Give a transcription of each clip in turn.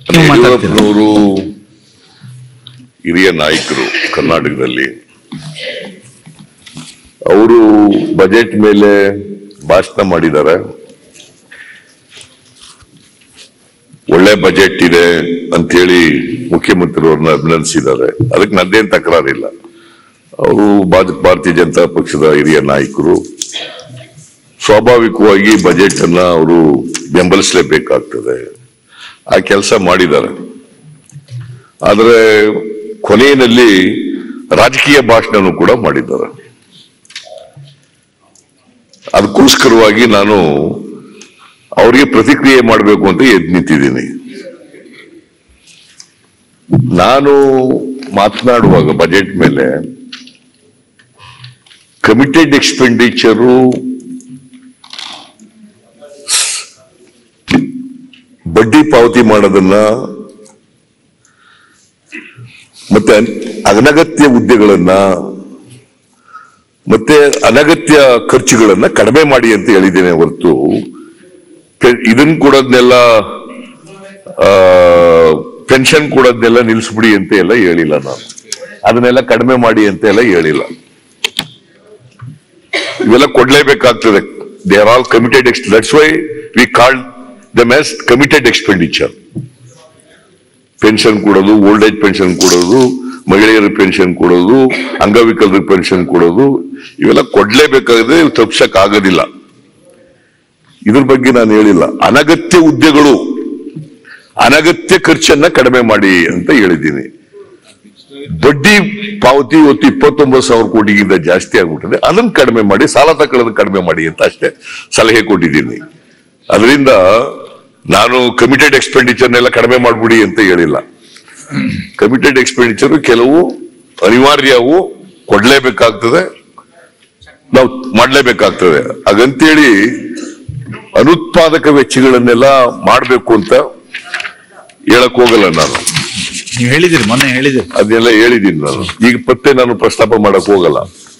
ನೀವು ಮಾತಾಡ್ತೀರಾ ಯಡಿಯೂರಪ್ಪನವರು ಹಿರಿಯ ನಾಯಕರು ಕರ್ನಾಟಕದಲ್ಲಿ ಅವರು ಬಜೆಟ್ ಮೇಲೆ ಭಾಷಣ ಮಾಡಿದ್ದಾರೆ ಒಳ್ಳೆ ಬಜೆಟ್ ಇದೆ ಅಂತೇಳಿ ಮುಖ್ಯಮಂತ್ರಿಯವ್ರನ್ನ ಅಭಿನಂದಿಸಿದ್ದಾರೆ ಅದಕ್ಕೆ ನನ್ನೇನ್ ತಕರಾರಿಲ್ಲ ಅವರು ಭಾರತೀಯ ಜನತಾ ಪಕ್ಷದ ಹಿರಿಯ ನಾಯಕರು ಸ್ವಾಭಾವಿಕವಾಗಿ ಬಜೆಟ್ ಅನ್ನ ಅವರು ಬೆಂಬಲಿಸಲೇಬೇಕಾಗ್ತದೆ ಆ ಕೆಲಸ ಮಾಡಿದ್ದಾರೆ ಆದರೆ ಕೊನೆಯಲ್ಲಿ ರಾಜಕೀಯ ಭಾಷಣನೂ ಕೂಡ ಮಾಡಿದ್ದಾರೆ ಅದಕ್ಕೋಸ್ಕರವಾಗಿ ನಾನು ಅವರಿಗೆ ಪ್ರತಿಕ್ರಿಯೆ ಮಾಡಬೇಕು ಅಂತ ಎದ್ದು ನಿಂತಿದ್ದೀನಿ ನಾನು ಮಾತನಾಡುವಾಗ ಬಜೆಟ್ ಮೇಲೆ ಕಮಿಟೆಡ್ ಎಕ್ಸ್ಪೆಂಡಿಚರು ಬಡ್ಡಿ ಪಾವತಿ ಮಾಡೋದನ್ನ ಮತ್ತೆ ಅನಗತ್ಯ ಹುದ್ದೆಗಳನ್ನ ಮತ್ತೆ ಅನಗತ್ಯ ಖರ್ಚುಗಳನ್ನ ಕಡಿಮೆ ಮಾಡಿ ಅಂತ ಹೇಳಿದ್ದೇನೆ ಹೊರತು ಪೆ- ಇದನ್ನ ಕೊಡೋದ್ನೆಲ್ಲ ಪೆನ್ಷನ್ ಕೊಡೋದ್ನೆಲ್ಲ ನಿಲ್ಲಿಸ್ಬಿಡಿ ಅಂತ ಎಲ್ಲ ಹೇಳಿಲ್ಲ ನಾನು ಅದನ್ನೆಲ್ಲ ಕಡಿಮೆ ಮಾಡಿ ಅಂತ ಎಲ್ಲ ಹೇಳಿಲ್ಲ ಇವೆಲ್ಲ ಕೊಡ್ಲೇಬೇಕಾಗ್ತದೆ they are all committed ex that's why we call them as committed expenditure pension ಕೊಡೋದು ಓಲ್ಡ್ ಏಜ್ ಪೆನ್ಷನ್ ಕೊಡೋದು ಮಹಿಳೆಯರ ಪೆನ್ಷನ್ ಕೊಡೋದು ಅಂಗವಿಕಲರ ಪೆನ್ಷನ್ ಕೊಡೋದು ಇವೆಲ್ಲ ಕೊಡ್ಲೇಬೇಕಾಗಿದೆ ತಪ್ಸಕ್ ಆಗೋದಿಲ್ಲ ಇದ್ರ ಬಗ್ಗೆ ನಾನು ಹೇಳಿಲ್ಲ ಅನಗತ್ಯ ಹುದ್ದೆಗಳು ಅನಗತ್ಯ ಖರ್ಚನ್ನ ಕಡಿಮೆ ಮಾಡಿ ಅಂತ ಹೇಳಿದ್ದೀನಿ ಬಡ್ಡಿ ಪಾವತಿ ಇವತ್ತು ಇಪ್ಪತ್ತೊಂಬತ್ತು ಸಾವಿರ ಕೋಟಿಗಿಂತ ಜಾಸ್ತಿ ಆಗ್ಬಿಟ್ಟಿದೆ ಅದನ್ನ ಕಡಿಮೆ ಮಾಡಿ ಸಾಲ ತಕೊಳ್ಳೋದು ಕಡಿಮೆ ಮಾಡಿ ಅಂತ ಅಷ್ಟೇ ಸಲಹೆ ಕೊಟ್ಟಿದ್ದೀನಿ ಅದರಿಂದ ನಾನು ಕಮಿಟೆಡ್ ಎಕ್ಸ್ಪೆಂಡಿಚರ್ನೆಲ್ಲ ಕಡಿಮೆ ಮಾಡ್ಬಿಡಿ ಅಂತ ಹೇಳಿಲ್ಲ ಕಮಿಟೆಡ್ ಎಕ್ಸ್ಪೆಂಡಿಚರ್ ಕೆಲವು ಅನಿವಾರ್ಯವು ಕೊಡ್ಲೇಬೇಕಾಗ್ತದೆ ನಾವು ಮಾಡ್ಲೇಬೇಕಾಗ್ತದೆ ಹಾಗಂತೇಳಿ ಅನುತ್ಪಾದಕ ವೆಚ್ಚಗಳನ್ನೆಲ್ಲ ಮಾಡಬೇಕು ಅಂತ ಹೇಳಕ್ ಹೋಗಲ್ಲ ನಾನು ನೀವು ಹೇಳಿದಿರಿ ಮೊನ್ನೆ ಹೇಳಿದಿರಿ ಅದನ್ನೆಲ್ಲ ಹೇಳಿದ್ದೀನಿ ನಾನು ಈಗ ಮತ್ತೆ ನಾನು ಪ್ರಸ್ತಾಪ ಮಾಡಕ್ ಹೋಗಲ್ಲ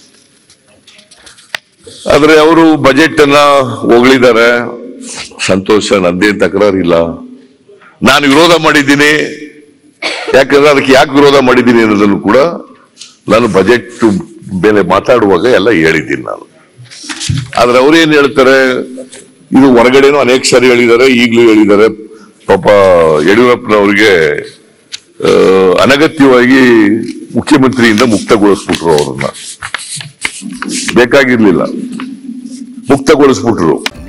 ಆದ್ರೆ ಅವರು ಬಜೆಟ್ ಅನ್ನ ಹೊಗಳಿದ್ದಾರೆ ಸಂತೋಷ ನಂದೇನ್ ತಕರಾರಿಲ್ಲ ನಾನು ವಿರೋಧ ಮಾಡಿದ್ದೀನಿ ಯಾಕಂದ್ರೆ ಅದಕ್ಕೆ ಯಾಕೆ ವಿರೋಧ ಮಾಡಿದ್ದೀನಿ ಅನ್ನೋದನ್ನು ಕೂಡ ನಾನು ಬಜೆಟ್ ಮೇಲೆ ಮಾತಾಡುವಾಗ ಎಲ್ಲ ಹೇಳಿದ್ದೀನಿ ನಾನು ಆದ್ರೆ ಅವ್ರೇನ್ ಹೇಳ್ತಾರೆ ಇದು ಹೊರಗಡೆನೂ ಅನೇಕ ಸಾರಿ ಹೇಳಿದ್ದಾರೆ ಈಗಲೂ ಹೇಳಿದ್ದಾರೆ ಪಾಪ ಯಡಿಯೂರಪ್ಪನವ್ರಿಗೆ ಆ, ಅನಗತ್ಯವಾಗಿ ಮುಖ್ಯಮಂತ್ರಿಯಿಂದ ಮುಕ್ತಗೊಳಿಸ್ಬಿಟ್ರು ಅವ್ರನ್ನ ಬೇಕಾಗಿರ್ಲಿಲ್ಲ ಮುಕ್ತಗೊಳಿಸ್ಬಿಟ್ರು